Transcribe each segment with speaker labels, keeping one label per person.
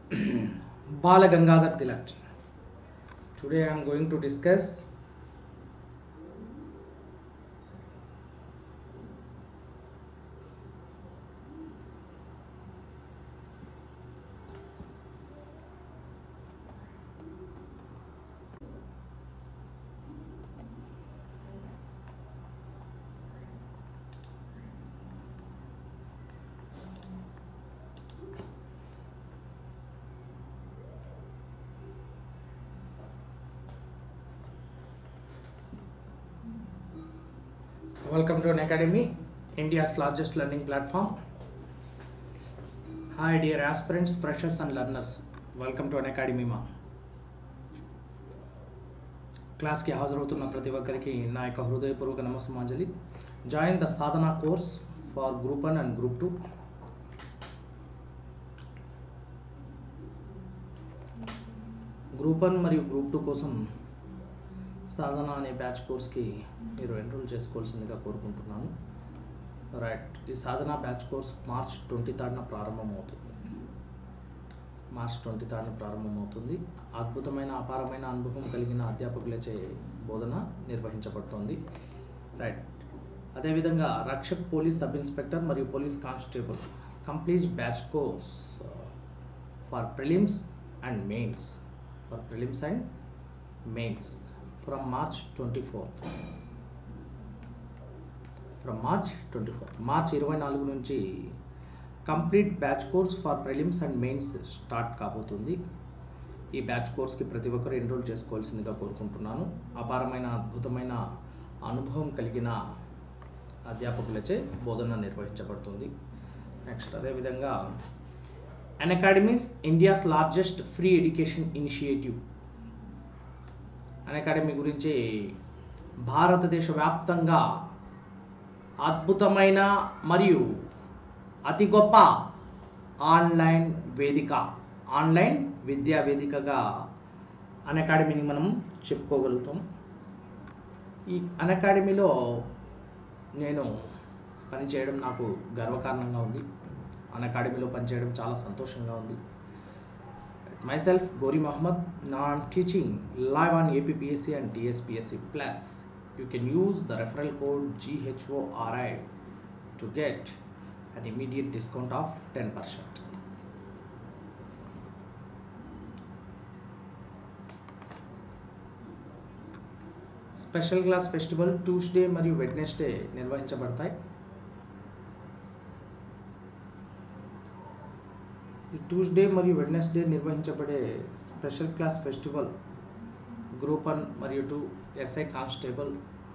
Speaker 1: Bala Gangadhar Tilak. Today I am going to discuss Welcome to an academy, India's largest learning platform. Hi, dear aspirants, freshers, and learners. Welcome to an academy, మా క్లాస్కి హాజరవుతున్న ప్రతి ఒక్కరికి నా యొక్క హృదయపూర్వక నమస్సమాంజలి join the Sadhana course for group one and group two group one మరియు group two కోసం సాధన అనే బ్యాచ్ కోర్స్కి మీరు ఎన్రోల్ చేసుకోవాల్సిందిగా కోరుకుంటున్నాను రైట్ ఈ Sadhana batch course March twenty థర్డ్న ప్రారంభమవుతుంది మార్చ్ ట్వంటీ థర్డ్న ప్రారంభమవుతుంది అద్భుతమైన అపారమైన అనుభవం కలిగిన అధ్యాపకులచే బోధన నిర్వహించబడుతోంది రైట్ అదేవిధంగా రక్షక్ పోలీస్ సబ్ ఇన్స్పెక్టర్ మరియు police constable complete batch course for prelims and mains for prelims and mains from March twenty fourth from March twenty fourth March ఇరవై నాలుగు నుంచి complete batch course for prelims and mains start కాబోతుంది ఈ batch కోర్స్కి ప్రతి ఒక్కరు enrol చేసుకోవాల్సిందిగా కోరుకుంటున్నాను అపారమైన అద్భుతమైన అనుభవం కలిగిన అధ్యాపకులచే బోధన నిర్వహించబడుతుంది నెక్స్ట్ అదేవిధంగా Unacademy's India's largest free education initiative Unacademy గురించి భారతదేశ వ్యాప్తంగా అద్భుతమైన మరియు అతి గొప్ప ఆన్లైన్ వేదిక ఆన్లైన్ విద్యా వేదికగా అన్ అకాడమీని మనం చెప్పుకోగలుగుతాం ఈ అన్ అకాడమీలో నేను పనిచేయడం నాకు గర్వకారణంగా ఉంది అన్ అకాడమీలో పనిచేయడం చాలా సంతోషంగా ఉంది myself Gori Mohammed. Now I'm teaching live on APPSC and TSPSC Plus. You can use the referral code GHORI to get an immediate discount of 10%. Special class festival Tuesday మరియు వెడ్నెస్డే నిర్వహించబడతాయి ఈ ట్యూస్డే మరియు Wednesday నిర్వహించబడే special class festival group one మరియు two SI constable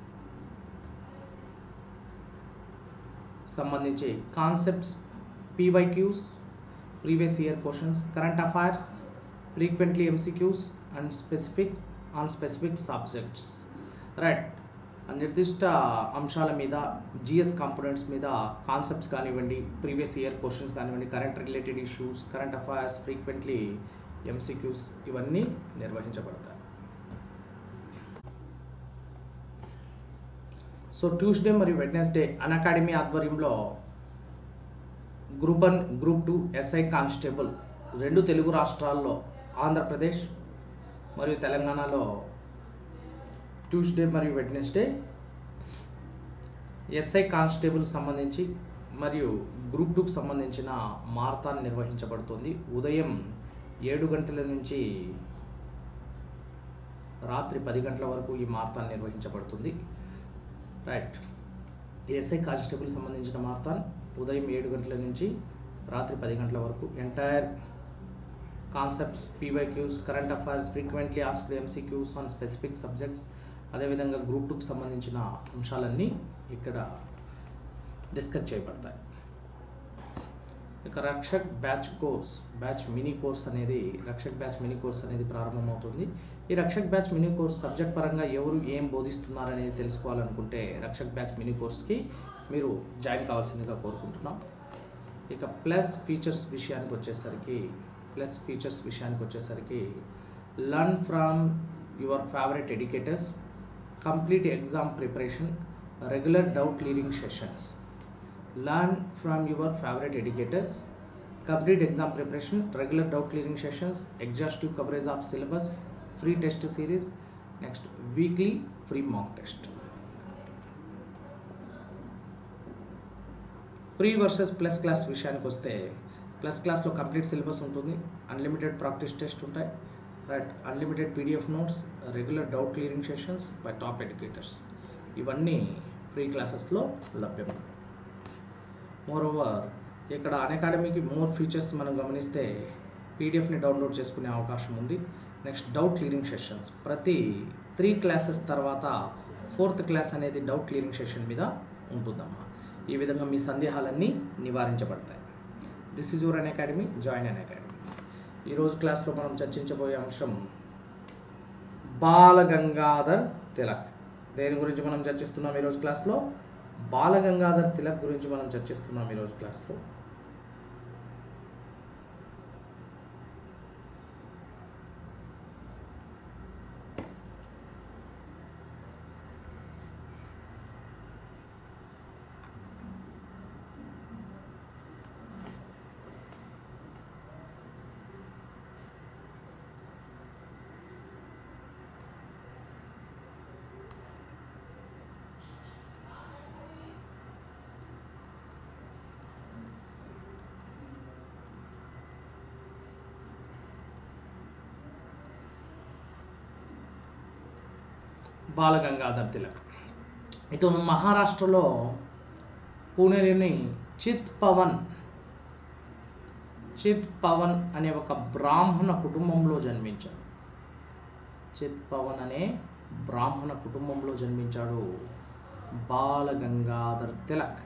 Speaker 1: సంబంధించి concepts PYQs previous year questions current affairs frequently MCQs and specific on specific subjects right నిర్దిష్ట అంశాల మీద జిఎస్ కాంపోనెంట్స్ మీద కాన్సెప్ట్స్ కానివ్వండి ప్రీవియస్ ఇయర్ క్వశ్చన్స్ కానివ్వండి current related issues current affairs frequently MCQs ఇవన్నీ నిర్వహించబడతాయి so Tuesday మరియు వెడ్నెస్డే అన్ అకాడమీ ఆధ్వర్యంలో group one group two SI constable రెండు తెలుగు రాష్ట్రాల్లో ఆంధ్రప్రదేశ్ మరియు తెలంగాణలో ట్యూస్డే మరియు వెడ్నెస్డే ఎస్ఐ కానిస్టేబుల్ సంబంధించి మరియు గ్రూప్ టూకి సంబంధించిన మారథాన్ నిర్వహించబడుతుంది ఉదయం ఏడు గంటల నుంచి రాత్రి పది గంటల వరకు ఈ మారథాన్ నిర్వహించబడుతుంది రైట్ ఎస్ఐ కానిస్టేబుల్ సంబంధించిన మారథాన్ ఉదయం ఏడు గంటల నుంచి రాత్రి పది గంటల వరకు entire concepts PYQs current affairs frequently asked MCQs on specific subjects అదేవిధంగా గ్రూప్ టూకి సంబంధించిన అంశాలన్నీ ఇక్కడ డిస్కస్ చేయబడతాయి ఇక Rakshak batch course batch mini course అనేది రక్షక్ బ్యాచ్ మినీ కోర్స్ అనేది ప్రారంభమవుతుంది ఈ Rakshak batch mini course subject పరంగా ఎవరు ఏం బోధిస్తున్నారనేది తెలుసుకోవాలనుకుంటే రక్షక్ బ్యాచ్ మినీ కోర్స్కి మీరు జాయిన్ కావాల్సిందిగా కోరుకుంటున్నాం ఇక ప్లస్ ఫీచర్స్ విషయానికి వచ్చేసరికి ప్లస్ ఫీచర్స్ విషయానికి వచ్చేసరికి learn from your favourite educators complete exam preparation regular doubt clearing sessions learn from your favorite educators complete exam preparation regular doubt clearing sessions exhaustive coverage of syllabus free test series next weekly free mock test free versus plus class విషయానికి వస్తే plus క్లాస్లో complete syllabus ఉంటుంది unlimited practice test ఉంటాయి right unlimited PDF notes regular doubt clearing sessions by top educators ఇవన్నీ free క్లాసెస్లో లభ్యం more over ఇక్కడ అకాడమీకి మోర్ ఫీచర్స్ మనం గమనిస్తే పీడిఎఫ్ని డౌన్లోడ్ చేసుకునే అవకాశం ఉంది నెక్స్ట్ డౌట్ క్లియరింగ్ సెషన్స్ ప్రతి త్రీ క్లాసెస్ తర్వాత ఫోర్త్ క్లాస్ అనేది డౌట్ క్లియరింగ్ సెషన్ మీద ఉంటుందమ్మా ఈ విధంగా మీ సందేహాలన్నీ నివారించబడతాయి this is your Unacademy join Unacademy ఈరోజు క్లాస్లో మనం చర్చించబోయే అంశం బాలగంగాధర్ తిలక్ దేని గురించి మనం చర్చిస్తున్నాం ఈరోజు క్లాస్లో బాలగంగాధర్ తిలక్ గురించి మనం చర్చిస్తున్నాం ఈరోజు క్లాస్లో బాలగంగాధర్ తిలక్ ఇతను మహారాష్ట్రలో పూణేలోని చిత్ పవన్ చిత్ పవన్ అనే ఒక బ్రాహ్మణ కుటుంబంలో జన్మించాడు చిత్ పవన్ అనే బ్రాహ్మణ కుటుంబంలో జన్మించాడు బాలగంగాధర్ తిలక్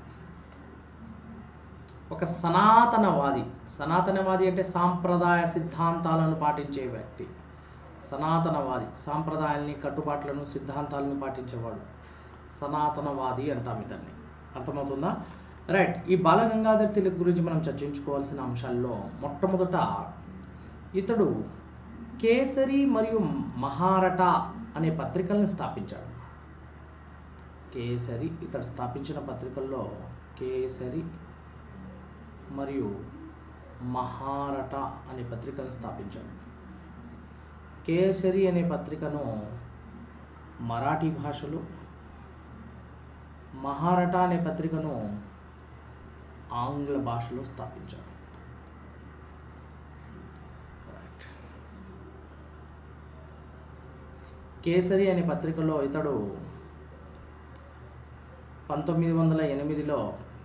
Speaker 1: ఒక సనాతనవాది సనాతనవాది అంటే సాంప్రదాయ సిద్ధాంతాలను పాటించే వ్యక్తి సనాతనవాది సాంప్రదాయాల్ని కట్టుబాట్లను సిద్ధాంతాలను పాటించేవాడు సనాతనవాది అంటాం ఇతన్ని అర్థమవుతుందా రైట్ ఈ బాలగంగాధర్ తిలక్ గురించి మనం చర్చించుకోవాల్సిన అంశాల్లో మొట్టమొదట ఇతడు కేసరి మరియు మహారట అనే పత్రికల్ని స్థాపించాడు కేసరి ఇతడు స్థాపించిన పత్రికల్లో కేసరి మరియు మహారట అనే పత్రికను స్థాపించాడు కేసరి అనే పత్రికను మరాఠీ భాషలో మహారట అనే పత్రికను ఆంగ్ల భాషలో స్థాపించాడు రైట్ కేసరి అనే పత్రికలో ఇతడు పంతొమ్మిది వందల ఎనిమిదిలో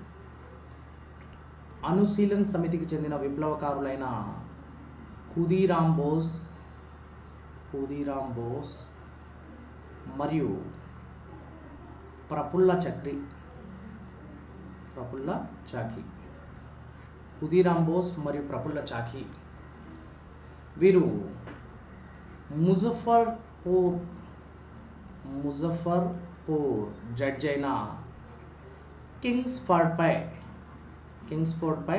Speaker 1: అనుశీలన్ సమితికి చెందిన విప్లవకారులైన ఖుదీరామ్ బోస్ ఖుదీరామ్ బోస్ మరియు ప్రఫుల్ల చక్రి ప్రఫుల్ల చాకి ఖుదీరామ్ బోస్ మరియు ప్రఫుల్ల చాకి వీరు ముజఫర్పూర్ ముజఫర్పూర్ జడ్జ్ అయిన కింగ్స్ఫర్డ్పై కింగ్స్ఫోర్డ్పై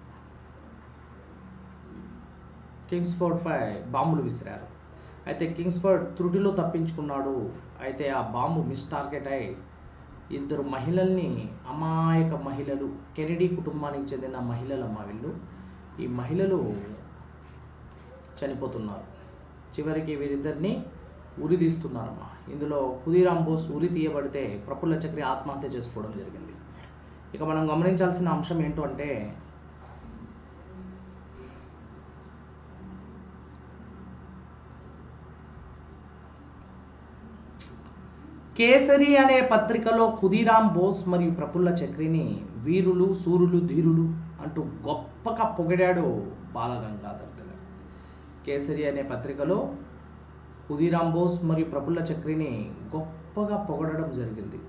Speaker 1: కింగ్స్ఫోర్డ్పై బాంబులు విసిరారు అయితే కింగ్స్ఫర్డ్ త్రుటిలో తప్పించుకున్నాడు అయితే ఆ బాంబు మిస్ టార్గెట్ అయి ఇద్దరు మహిళల్ని అమాయక మహిళలు కెనడీ కుటుంబానికి చెందిన మహిళలమ్మ వీళ్ళు ఈ మహిళలు చనిపోతున్నారు చివరికి వీరిద్దరిని ఉరి తీస్తున్నారమ్మా ఇందులో ఖుదీరామ్ బోస్ ఉరి తీయబడితే ప్రఫుల్ల చక్రి ఆత్మహత్య చేసుకోవడం జరిగింది ఇక మనం గమనించాల్సిన అంశం ఏంటో అంటే కేసరి అనే పత్రికలో ఖుదీరామ్ బోస్ మరియు ప్రఫుల్ల చక్రిని వీరులు సూరులు ధీరులు అంటూ గొప్పగా పొగిడాడు బాలగంగాధర్ తిలక్ కేసరి అనే పత్రికలో ఖుదీరామ్ బోస్ మరియు ప్రఫుల్ల చక్రిని గొప్పగా పొగడడం జరిగింది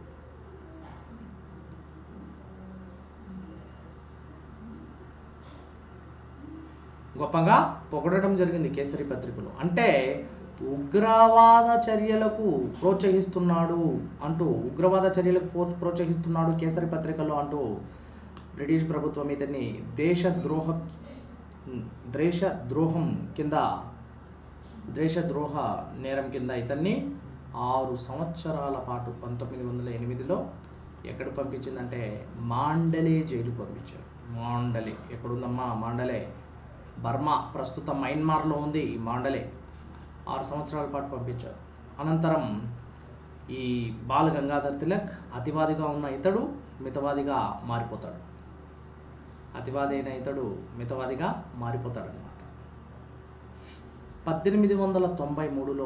Speaker 1: గొప్పగా పొగడడం జరిగింది కేసరి పత్రికలో అంటే ఉగ్రవాద చర్యలకు ప్రోత్సహిస్తున్నాడు అంటూ ఉగ్రవాద చర్యలకు ప్రో- ప్రోత్సహిస్తున్నాడు కేసరి పత్రికలో అంటూ బ్రిటిష్ ప్రభుత్వం ఇతన్ని దేశద్రోహ దేశ ద్రోహం కింద దేశద్రోహ నేరం కింద ఇతన్ని ఆరు సంవత్సరాల పాటు పంతొమ్మిది వందల ఎనిమిదిలో ఎక్కడ పంపించిందంటే మాండలే జైలు పంపించారు మాండలే ఎక్కడుందమ్మా మాండలే బర్మా ప్రస్తుతం మయన్మార్లో ఉంది ఈ మాండలే ఆరు సంవత్సరాల పాటు పంపించారు అనంతరం ఈ బాల గంగాధర్ తిలక్ అతివాదిగా ఉన్న ఇతడు మితవాదిగా మారిపోతాడు అతివాది అయిన ఇతడు మితవాదిగా మారిపోతాడు అనమాట పద్దెనిమిది వందల తొంభై మూడులో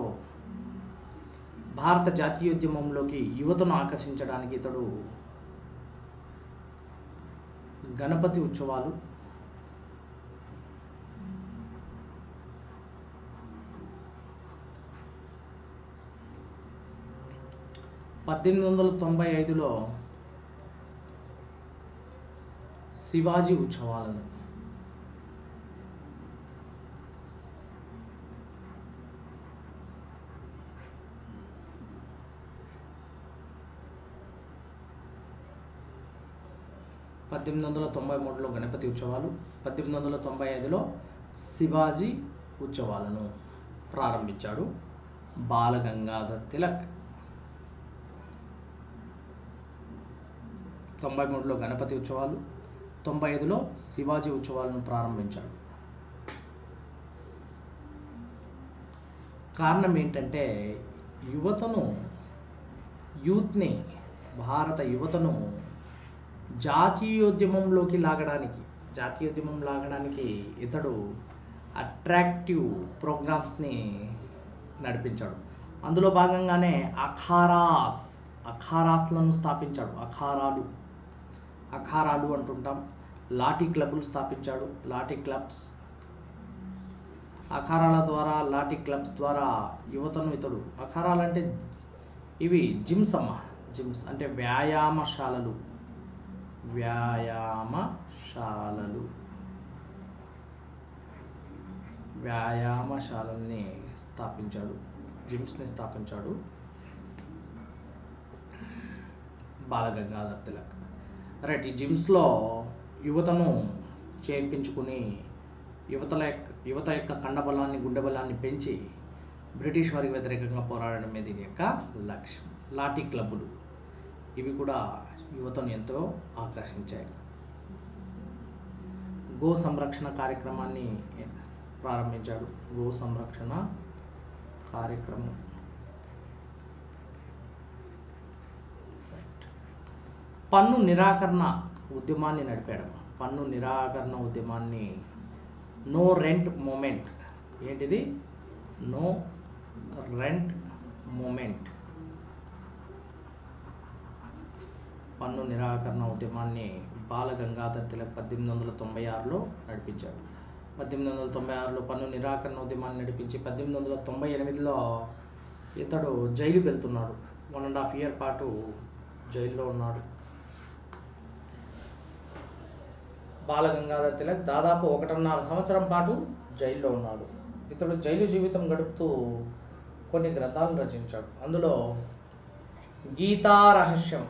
Speaker 1: భారత జాతీయోద్యమంలోకి యువతను ఆకర్షించడానికి ఇతడు గణపతి ఉత్సవాలు పద్దెనిమిది వందల తొంభై ఐదులో శివాజీ ఉత్సవాలను పద్దెనిమిది వందల తొంభై మూడులో గణపతి ఉత్సవాలు పద్దెనిమిది వందల తొంభై ఐదులో శివాజీ ఉత్సవాలను ప్రారంభించాడు బాలగంగాధర్ తిలక్ తొంభై మూడులో గణపతి ఉత్సవాలు తొంభై ఐదులో శివాజీ ఉత్సవాలను ప్రారంభించాడు కారణం ఏంటంటే యువతను యూత్ని భారత యువతను జాతీయోద్యమంలోకి లాగడానికి జాతీయోద్యమం లాగడానికి ఇతడు అట్రాక్టివ్ ప్రోగ్రామ్స్ని నడిపించాడు అందులో భాగంగానే అఖారాస్ అఖారాస్లను స్థాపించాడు అఖారాలు అఖారాలు అంటుంటాం లాఠీ క్లబ్లు స్థాపించాడు లాఠీ క్లబ్స్ అఖారాల ద్వారా లాఠీ క్లబ్స్ ద్వారా యువతను ఇతడు అఖారాలు అంటే ఇవి జిమ్స్ అమ్మ జిమ్స్ అంటే వ్యాయామశాలలు వ్యాయామశాలలు వ్యాయామశాలల్ని స్థాపించాడు జిమ్స్ని స్థాపించాడు బాలగంగాధర్ తిలక్ రైట్ ఈ జిమ్స్లో యువతను చేర్పించుకుని యువతల యొక్క యువత యొక్క కండబలాన్ని గుండె బలాన్ని పెంచి బ్రిటిష్ వారికి వ్యతిరేకంగా పోరాడడమే దీని యొక్క లక్ష్యం లాఠీ క్లబ్బులు ఇవి కూడా యువతను ఎంతో ఆకర్షించాయి గో సంరక్షణ కార్యక్రమాన్ని ప్రారంభించాడు గో సంరక్షణ కార్యక్రమం పన్ను నిరాకరణ ఉద్యమాన్ని నడిపాడు పన్ను నిరాకరణ ఉద్యమాన్ని నో రెంట్ మూమెంట్ ఏంటిది నో రెంట్ మూమెంట్ పన్ను నిరాకరణ ఉద్యమాన్ని బాల గంగాధర్ తిలక్ పద్దెనిమిది వందల తొంభై ఆరులో నడిపించాడు పద్దెనిమిది వందల తొంభై ఆరులో పన్ను నిరాకరణ ఉద్యమాన్ని నడిపించి పద్దెనిమిది వందల తొంభై ఎనిమిదిలో ఇతడు జైలుకి వెళ్తున్నాడు వన్ అండ్ హాఫ్ ఇయర్ పాటు జైల్లో ఉన్నాడు బాల గంగాధర్ తిలక్ దాదాపు ఒకటిన్నర సంవత్సరం పాటు జైల్లో ఉన్నాడు ఇతడు జైలు జీవితం గడుపుతూ కొన్ని గ్రంథాలను రచించాడు అందులో గీతా రహస్యం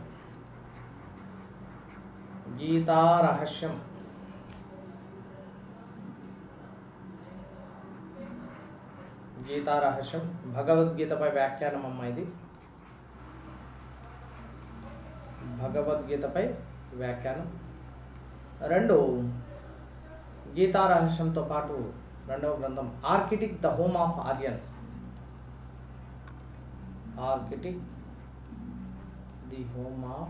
Speaker 1: గీతా రహస్యం గీతా రహస్యం భగవద్గీతపై వ్యాఖ్యానం అమ్మ ఇది భగవద్గీతపై వ్యాఖ్యానం రెండు గీతా రహస్యంతో పాటు రెండవ గ్రంథం Arctic the home of Aryans Arctic the home of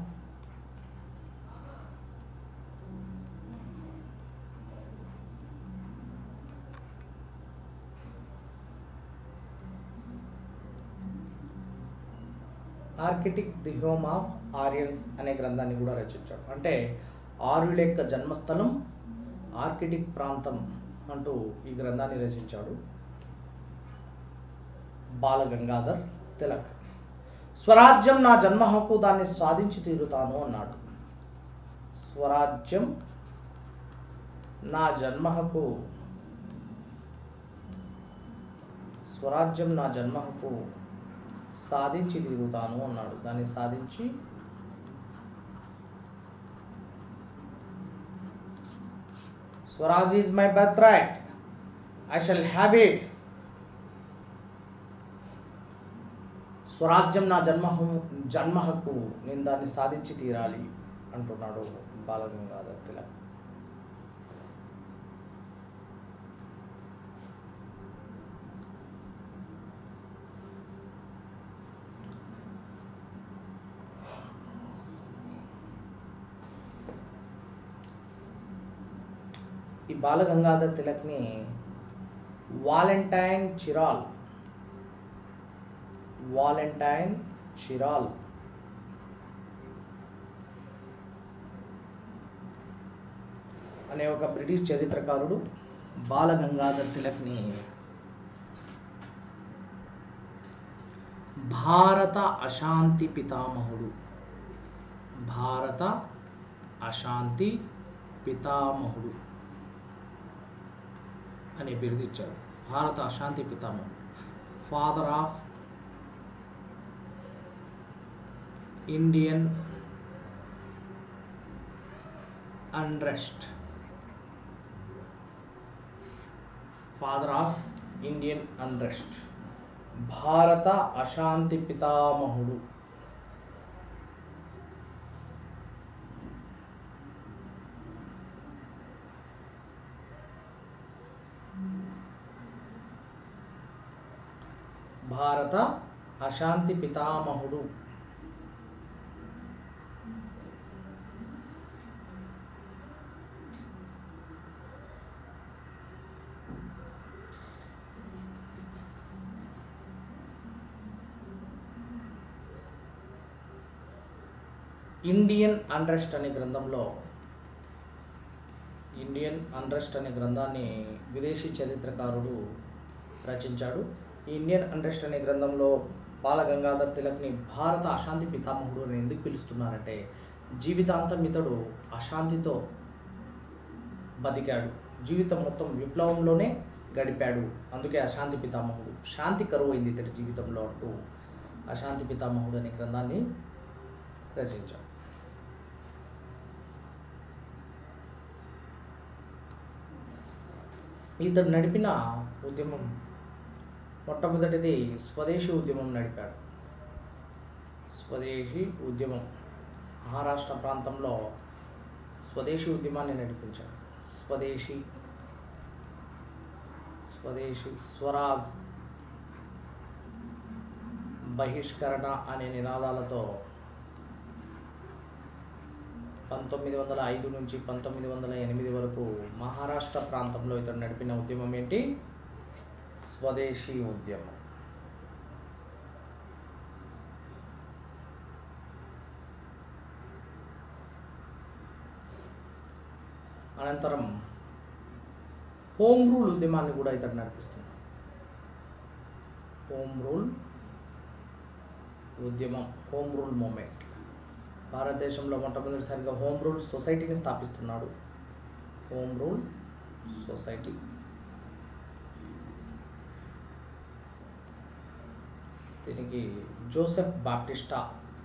Speaker 1: Arctic the home of Aryans అనే గ్రంథాన్ని కూడా రచించాడు అంటే ఆర్యుల యొక్క జన్మస్థలం ఆర్కిటిక్ ప్రాంతం అంటూ ఈ గ్రంథాన్ని రచించాడు బాల గంగాధర్ తిలక్ స్వరాజ్యం నా జన్మ హక్కు దాన్ని సాధించి తీరుతాను అన్నాడు స్వరాజ్యం నా జన్మ హక్కు స్వరాజ్యం నా జన్మ హక్కు సాధించి తిరుగుతాను అన్నాడు దాన్ని సాధించి Swaraj is my birth right I shall have it స్వరాజ్యం నా జన్మ హక్కు- జన్మ హక్కు నేను దాన్ని సాధించి తీరాలి అంటున్నాడు బాలగంగాధర్ తిలక్ ఈ బాలగంగాధర్ తిలక్ని వాలెంటైన్ చిరాల్ వాలెంటైన్ చిరాల్ అనే ఒక బ్రిటిష్ చరిత్రకారుడు బాలగంగాధర్ తిలక్ని భారత అశాంతి పితామహుడు భారత అశాంతి పితామహుడు అనే బిరుదు ఇచ్చాడు భారత అశాంతి పితామహుడు father of Indian unrest father of Indian unrest భారత అశాంతి పితామహుడు భారత అశాంతి పితామహుడు ఇండియన్ అన్రెస్ట్ అనే గ్రంథంలో ఇండియన్ అన్రెస్ట్ అనే గ్రంథాన్ని విదేశీ చరిత్రకారుడు రచించాడు ఈ ఇండియన్ అన్రెస్ట్ అనే గ్రంథంలో బాలగంగాధర్ తిలక్ని భారత అశాంతి పితామహుడు అని ఎందుకు పిలుస్తున్నారంటే జీవితాంతం ఇతడు అశాంతితో బతికాడు జీవితం మొత్తం విప్లవంలోనే గడిపాడు అందుకే అశాంతి పితామహుడు శాంతి కరువు అయింది ఇతడి జీవితంలో అంటూ అశాంతి పితామహుడు అనే గ్రంథాన్ని రచించాడు ఇతడు నడిపిన ఉద్యమం మొట్టమొదటిది స్వదేశీ ఉద్యమం నడిపాడు స్వదేశీ ఉద్యమం మహారాష్ట్ర ప్రాంతంలో స్వదేశీ ఉద్యమాన్ని నడిపించాడు స్వదేశీ స్వదేశీ స్వరాజ్ బహిష్కరణ అనే నినాదాలతో పంతొమ్మిది వందల ఐదు నుంచి పంతొమ్మిది వందల ఎనిమిది వరకు మహారాష్ట్ర ప్రాంతంలో ఇతడు నడిపిన ఉద్యమం ఏంటి స్వదేశీ ఉద్యమం అనంతరం హోమ్ రూల్ ఉద్యమాన్ని కూడా ఇతడు నడిపిస్తున్నాడు హోమ్ రూల్ ఉద్యమం హోమ్ రూల్ మూమెంట్ భారతదేశంలో మొట్టమొదటిసారిగా హోమ్ రూల్ సొసైటీని స్థాపిస్తున్నాడు హోమ్ రూల్ సొసైటీ దీనికి జోసెఫ్ బాప్టిస్టా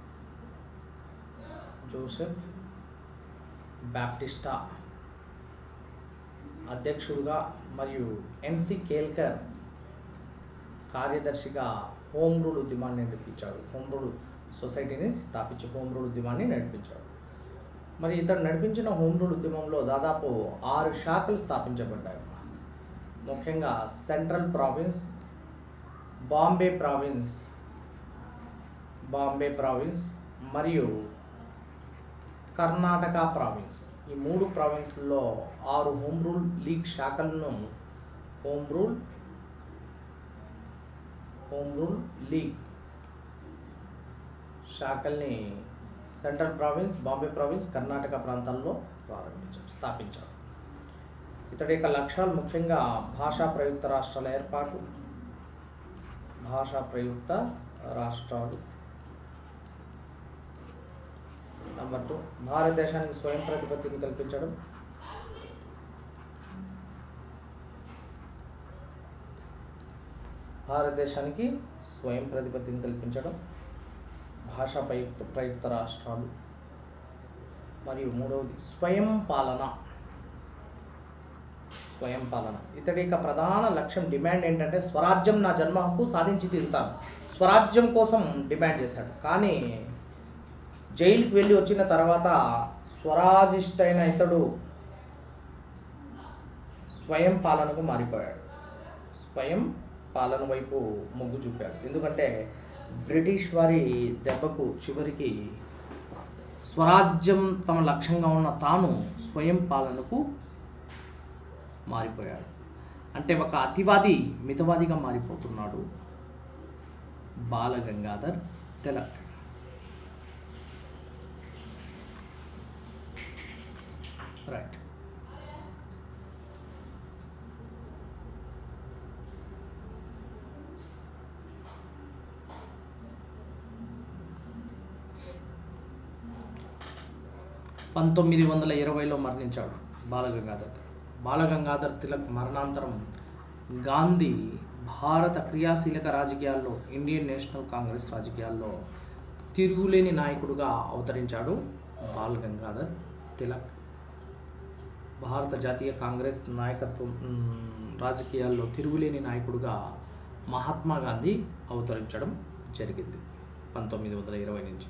Speaker 1: జోసెఫ్ బాప్టిస్టా అధ్యక్షుడుగా మరియు ఎన్సి కేల్కర్ కార్యదర్శిగా హోమ్ రూల్ ఉద్యమాన్ని నడిపించాడు హోమ్ రూల్ సొసైటీని స్థాపించి హోమ్ రూల్ ఉద్యమాన్ని నడిపించాడు మరి ఇతడు నడిపించిన హోమ్ రూల్ ఉద్యమంలో దాదాపు ఆరు శాఖలు స్థాపించబడ్డాయి ముఖ్యంగా central province Bombay province Bombay province మరియు కర్ణాటక ప్రావిన్స్ ఈ మూడు ప్రావిన్స్లలో ఆరు హోమ్ రూల్ లీగ్ శాఖలను home rule home rule league శాఖల్ని central province Bombay province Karnataka ప్రాంతాల్లో ప్రారంభించారు స్థాపించారు ఇతడి యొక్క లక్ష్యాలు ముఖ్యంగా భాషా ప్రయుక్త రాష్ట్రాల ఏర్పాటు భాషా ప్రయుక్త రాష్ట్రాలు నంబర్ టూ భారతదేశానికి స్వయం ప్రతిపత్తిని కల్పించడం భారతదేశానికి స్వయం ప్రతిపత్తిని కల్పించడం భాషా ప్రయుక్త ప్రయుక్త రాష్ట్రాలు మరియు మూడవది స్వయం పాలన స్వయం పాలన ఇతడి యొక్క ప్రధాన లక్ష్యం డిమాండ్ ఏంటంటే స్వరాజ్యం నా జన్మ హక్కు సాధించి తీరుతాను స్వరాజ్యం కోసం డిమాండ్ చేశాడు కానీ జైలుకి వెళ్ళి వచ్చిన తర్వాత స్వరాజిష్టైన ఇతడు స్వయం పాలనకు మారిపోయాడు స్వయం పాలన వైపు మొగ్గు చూపాడు ఎందుకంటే బ్రిటిష్ వారి దెబ్బకు చివరికి స్వరాజ్యం తమ లక్ష్యంగా ఉన్న తాను స్వయం పాలనకు మారిపోయాడు అంటే ఒక అతివాది మితవాదిగా మారిపోతున్నాడు బాల గంగాధర్ తిలక్ రైట్ పంతొమ్మిది వందల ఇరవైలో మరణించాడు బాలగంగాధర్ బాలగంగాధర్ తిలక్ మరణాంతరం గాంధీ భారత క్రియాశీలక రాజకీయాల్లో ఇండియన్ నేషనల్ కాంగ్రెస్ రాజకీయాల్లో తిరుగులేని నాయకుడుగా అవతరించాడు బాల్ గంగాధర్ తిలక్ భారత జాతీయ కాంగ్రెస్ నాయకత్వం మ్, రాజకీయాల్లో తిరుగులేని నాయకుడుగా మహాత్మా గాంధీ అవతరించడం జరిగింది పంతొమ్మిది వందల ఇరవై నుంచి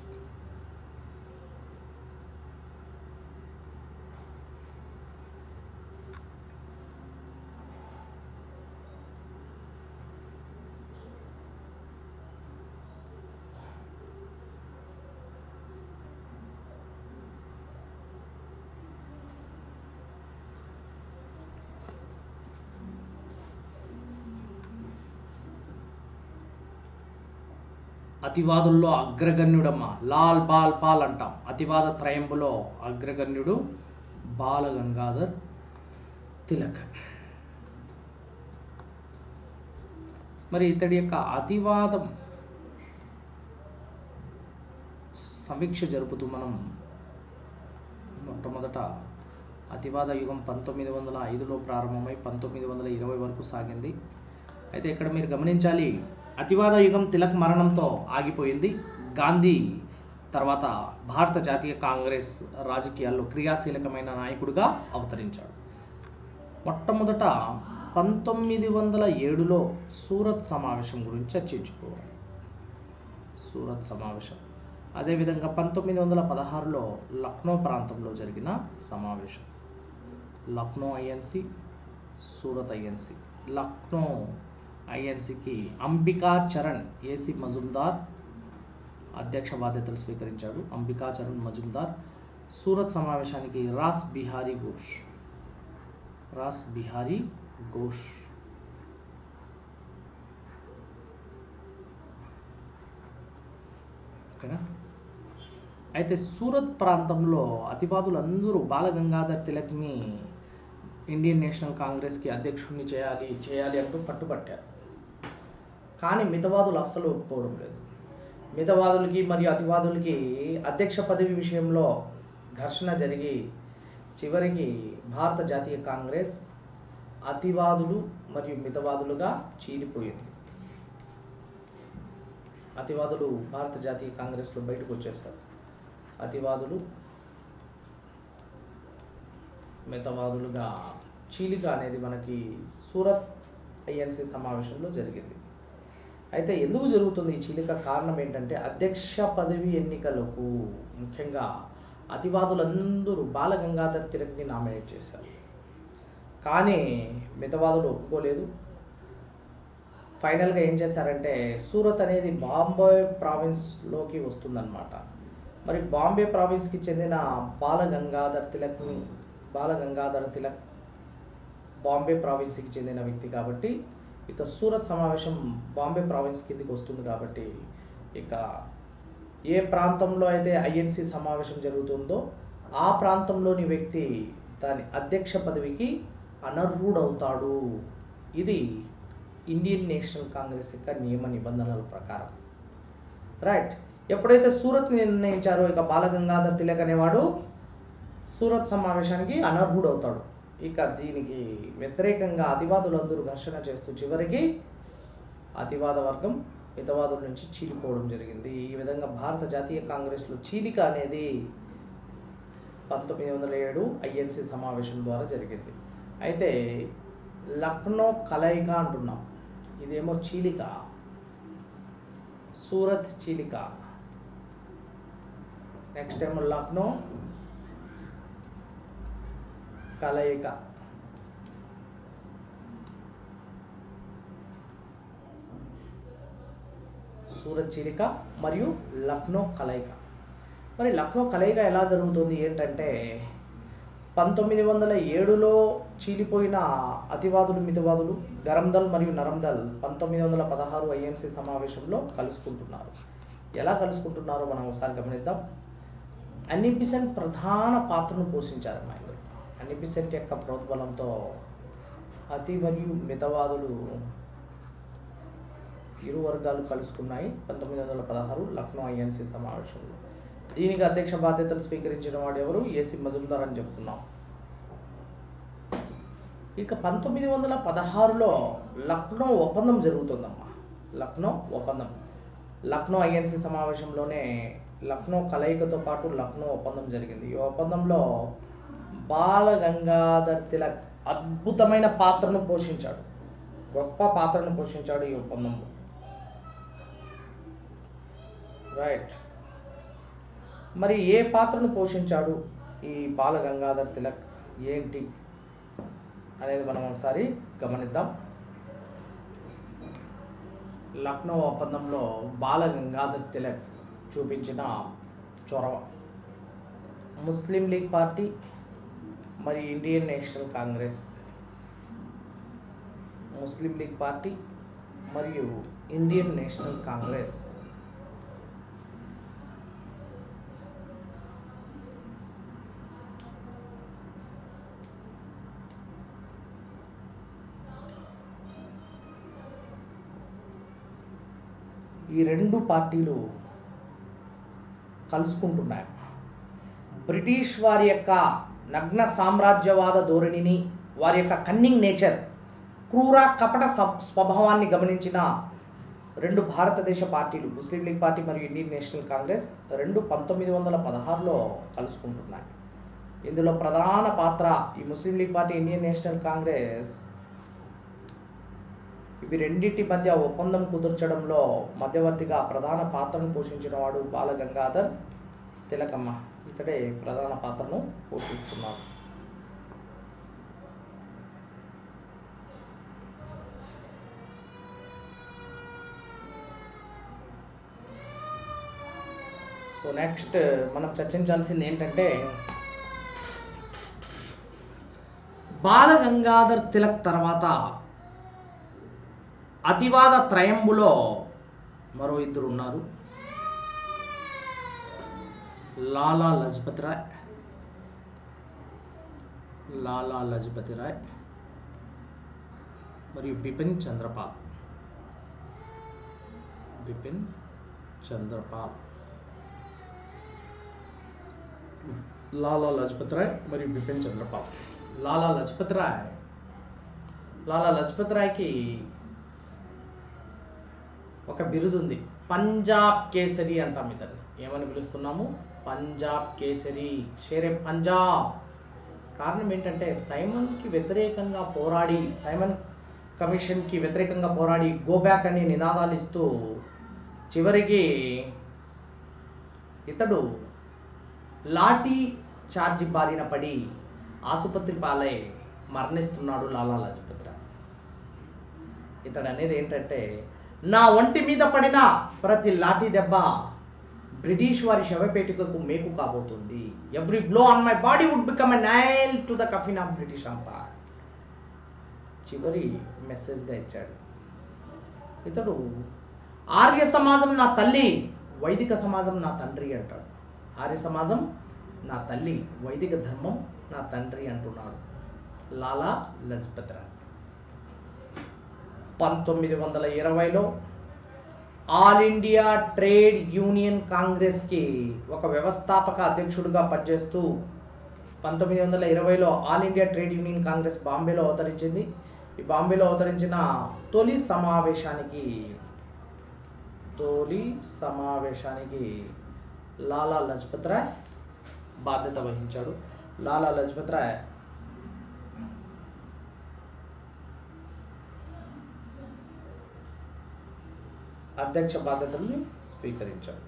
Speaker 1: అతివాదుల్లో అగ్రగణ్యుడమ్మ లాల్ బాల్ పాల్ అంటాం అతివాద త్రయంబులో అగ్రగణ్యుడు బాల గంగాధర్ తిలక్ మరి ఇతడి యొక్క అతివాదం సమీక్ష జరుపుతూ మనం మొట్టమొదట అతివాద యుగం పంతొమ్మిది వందల ఐదులో ప్రారంభమై పంతొమ్మిది వందల ఇరవై వరకు సాగింది అయితే ఇక్కడ మీరు గమనించాలి అతివాద యుగం తిలక్ మరణంతో ఆగిపోయింది గాంధీ తర్వాత భారత జాతీయ కాంగ్రెస్ రాజకీయాల్లో క్రియాశీలకమైన నాయకుడిగా అవతరించాడు మొట్టమొదట పంతొమ్మిది వందల ఏడులో సూరత్ సమావేశం గురించి చర్చించుకోవాలి సూరత్ సమావేశం అదేవిధంగా పంతొమ్మిది వందల పదహారులో లక్నో ప్రాంతంలో జరిగిన సమావేశం లక్నో ఐఎన్సి సూరత్ ఐఎన్సి లక్నో ఐఎన్సికి అంబికా చరణ్ ఏసీ మజుందార్ అధ్యక్ష బాధ్యతలు స్వీకరించాడు అంబికా చరణ్ మజుందార్ సూరత్ సమావేశానికి రాస్ బిహారీ ఘోష్ రాస్ బిహారీ ఘోష్ ఓకేనా అయితే సూరత్ ప్రాంతంలో అతివాదులు అందరూ బాలగంగాధర్ తిలక్ని ఇండియన్ నేషనల్ కాంగ్రెస్కి అధ్యక్షుడిని చేయాలి చేయాలి అంటూ పట్టుబట్టారు కానీ మితవాదులు అస్సలు ఒప్పుకోవడం లేదు మితవాదులకి మరియు అతివాదులకి అధ్యక్ష పదవి విషయంలో ఘర్షణ జరిగి చివరికి భారత జాతీయ కాంగ్రెస్ అతివాదులు మరియు మితవాదులుగా చీలిపోయింది అతివాదులు భారత జాతీయ కాంగ్రెస్లో బయటకు వచ్చేస్తారు అతివాదులు మితవాదులుగా చీలిక అనేది మనకి సూరత్ ఐఎన్సీ సమావేశంలో జరిగింది అయితే ఎందుకు జరుగుతుంది ఈ చీలిక కారణం ఏంటంటే అధ్యక్ష పదవి ఎన్నికలకు ముఖ్యంగా అతివాదులందరూ బాలగంగాధర్ తిలక్ని నామినేట్ చేశారు కానీ మితవాదులు ఒప్పుకోలేదు ఫైనల్గా ఏం చేశారంటే సూరత్ అనేది బాంబే ప్రావిన్స్లోకి వస్తుందన్నమాట మరి బాంబే ప్రావిన్స్కి చెందిన బాల గంగాధర్ తిలక్ని బాల గంగాధర్ తిలక్ బాంబే ప్రావిన్స్కి చెందిన వ్యక్తి కాబట్టి ఇక సూరత్ సమావేశం బాంబే ప్రావిన్స్ కిందికి వస్తుంది కాబట్టి ఇక ఏ ప్రాంతంలో అయితే ఐఎన్సి సమావేశం జరుగుతుందో ఆ ప్రాంతంలోని వ్యక్తి దాని అధ్యక్ష పదవికి అనర్హుడవుతాడు ఇది ఇండియన్ నేషనల్ కాంగ్రెస్ యొక్క నియమ నిబంధనల ప్రకారం రైట్ ఎప్పుడైతే సూరత్ నిర్ణయించారో ఇక బాలగంగాధర్ తిలక్ అనేవాడు సూరత్ సమావేశానికి అనర్హుడవుతాడు ఇక దీనికి వ్యతిరేకంగా అతివాదులందరూ ఘర్షణ చేస్తూ చివరికి అతివాద వర్గం మితవాదుల నుంచి చీలిపోవడం జరిగింది ఈ విధంగా భారత జాతీయ కాంగ్రెస్లో చీలిక అనేది పంతొమ్మిది వందల ఏడు ఐఎన్సి సమావేశం ద్వారా జరిగింది అయితే లక్నో కలయిక అంటున్నాం ఇదేమో చీలిక సూరత్ చీలిక నెక్స్ట్ ఏమో లక్నో కలయిక సూరత్ చీలిక మరియు లక్నో కలయిక మరి లక్నో కలయిక ఎలా జరుగుతుంది ఏంటంటే పంతొమ్మిది వందల ఏడులో చీలిపోయిన అతివాదులు మితవాదులు గరందల్ మరియు నరందల్ పంతొమ్మిది వందల పదహారు ఐఎన్సి సమావేశంలో కలుసుకుంటున్నారు ఎలా కలుసుకుంటున్నారో మనం ఒకసారి గమనిద్దాం అనిబిసెంట్ ప్రధాన పాత్రను పోషించారమ్మా ఇందులో అనిబిసెంట్ యొక్క ప్రోద్బలంతో అతి మరియు మితవాదులు ఇరు వర్గాలు కలుసుకున్నాయి పంతొమ్మిది వందల పదహారు లక్నో ఐఎన్సి సమావేశంలో దీనికి అధ్యక్ష బాధ్యతలు స్వీకరించిన వాడు ఎవరు ఏసీ మజుందార్ అని చెప్తున్నాం ఇక పంతొమ్మిది వందల పదహారులో లక్నో ఒప్పందం జరుగుతుందమ్మా లక్నో ఒప్పందం లక్నో ఐఎన్సి సమావేశంలోనే లక్నో కలయికతో పాటు లక్నో ఒప్పందం జరిగింది ఈ ఒప్పందంలో బాల గంగాధర్ తిలక్ అద్భుతమైన పాత్రను పోషించాడు గొప్ప పాత్రను పోషించాడు ఈ ఒప్పందంలో రైట్ మరి ఏ పాత్రను పోషించాడు ఈ బాల గంగాధర్ తిలక్ ఏంటి అనేది మనం ఒకసారి గమనిద్దాం లక్నో ఒప్పందంలో బాల గంగాధర్ తిలక్ చూపించిన చొరవ ముస్లిం లీగ్ పార్టీ మరి Indian National Congress Muslim League party మరియు ఇండియన్ నేషనల్ కాంగ్రెస్ ఈ రెండు పార్టీలు కలుసుకుంటున్నాయి బ్రిటిష్ వారి యొక్క నగ్న సామ్రాజ్యవాద ధోరణిని వారి యొక్క కన్నింగ్ నేచర్ క్రూర కపట స్వ- స్వభావాన్ని గమనించిన రెండు భారతదేశ పార్టీలు ముస్లిం లీగ్ పార్టీ మరియు ఇండియన్ నేషనల్ కాంగ్రెస్ రెండు పంతొమ్మిది వందల పదహారులో కలుసుకుంటున్నాయి ఇందులో ప్రధాన పాత్ర ఈ Muslim League party Indian National Congress ఇవి రెండింటి మధ్య ఒప్పందం కుదర్చడంలో మధ్యవర్తిగా ప్రధాన పాత్రను పోషించిన వాడు బాల గంగాధర్ తిలకమ్మ ఇతడే ప్రధాన పాత్రను పోషిస్తున్నాడు సో నెక్స్ట్ మనం చర్చించాల్సింది ఏంటంటే బాల గంగాధర్ తిలక్ తర్వాత అతివాద త్రయంబులో మరో ఇద్దరు ఉన్నారు లాలా లజపతి రాయ్ లాలా లజపతి రాయ్ మరియు బిపిన్ చంద్రపాల్ బిపిన్ చంద్రపాల్ లాలా లజపతి రాయ్ మరియు బిపిన్ చంద్రపాల్ లాలా లజపతి రాయ్ లాలా లజపతి రాయ్కి ఒక బిరుదు ఉంది పంజాబ్ కేసరి అంటాం ఇతన్ని ఏమని పిలుస్తున్నాము పంజాబ్ కేసరి షేరే పంజాబ్ కారణం ఏంటంటే సైమన్కి వ్యతిరేకంగా పోరాడి సైమన్ కమిషన్కి వ్యతిరేకంగా పోరాడి గో బ్యాక్ అనే నినాదాలు ఇస్తూ చివరికి ఇతడు లాఠీ చార్జి బారిన పడి ఆసుపత్రి పాలై మరణిస్తున్నాడు లాలా లజపతి రాయ్ ఇతడు అనేది ఏంటంటే నా ఒంటి మీద పడిన ప్రతి లాఠీ దెబ్బ బ్రిటిష్ వారి శవపేటికకు మేకు కాబోతుంది every blow on my body would become a nail to the coffin of British empire చివరి మెసేజ్గా ఇచ్చాడు ఇతడు ఆర్య సమాజం నా తల్లి వైదిక సమాజం నా తండ్రి అంటాడు ఆర్య సమాజం నా తల్లి వైదిక ధర్మం నా తండ్రి అంటున్నాడు లాలా లజపతి రాయ్ పంతొమ్మిది వందల ఇరవైలో ఆల్ ఇండియా ట్రేడ్ యూనియన్ కాంగ్రెస్కి ఒక వ్యవస్థాపక అధ్యక్షుడిగా పనిచేస్తూ పంతొమ్మిది వందల ఇరవైలో All India Trade Union Congress బాంబేలో అవతరించింది ఈ బాంబేలో అవతరించిన తొలి సమావేశానికి తొలి సమావేశానికి లాలా లజపత్ రాయ్ బాధ్యత వహించాడు లాలా లజపత్ రాయ్ అధ్యక్ష బాధ్యతల్ని స్వీకరించాడు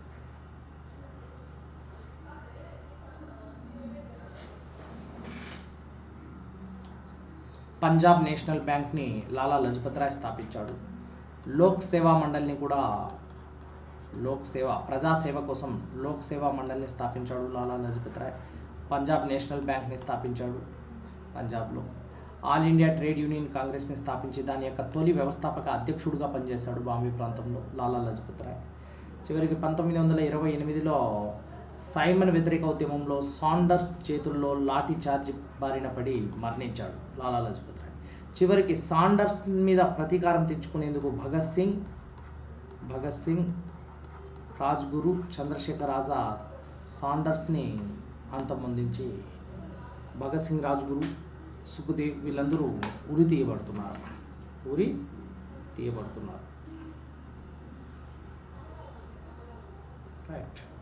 Speaker 1: పంజాబ్ నేషనల్ బ్యాంక్ని లాలా లజపత్ రాయ్ స్థాపించాడు లోక్ సేవా మండలిని కూడా లోక్ సేవ ప్రజాసేవ కోసం లోక్ సేవా మండలిని స్థాపించాడు లాలా లజపత్ రాయ్ పంజాబ్ నేషనల్ బ్యాంక్ని స్థాపించాడు పంజాబ్లో ఆల్ ఇండియా ట్రేడ్ యూనియన్ కాంగ్రెస్ని స్థాపించి దాని యొక్క తొలి వ్యవస్థాపక అధ్యక్షుడిగా పనిచేశాడు బాంబే ప్రాంతంలో లాలా లజపత్ రాయ్ చివరికి పంతొమ్మిది వందల ఇరవై ఎనిమిదిలో సైమన్ వ్యతిరేక ఉద్యమంలో సాండర్స్ చేతుల్లో లాఠీ చార్జ్ బారిన పడి మరణించాడు లాలా లజపత్ రాయ్ చివరికి సాండర్స్ మీద ప్రతీకారం తెచ్చుకునేందుకు భగత్ సింగ్ భగత్ సింగ్ రాజ్గురు చంద్రశేఖర్ ఆజాద్ సాండర్స్ని అంతమొందించి భగత్ సింగ్ రాజ్గురు సుఖదేవ్ వీళ్ళందరూ ఉరి తీయబడుతున్నారు ఉరి తీయబడుతున్నారు రైట్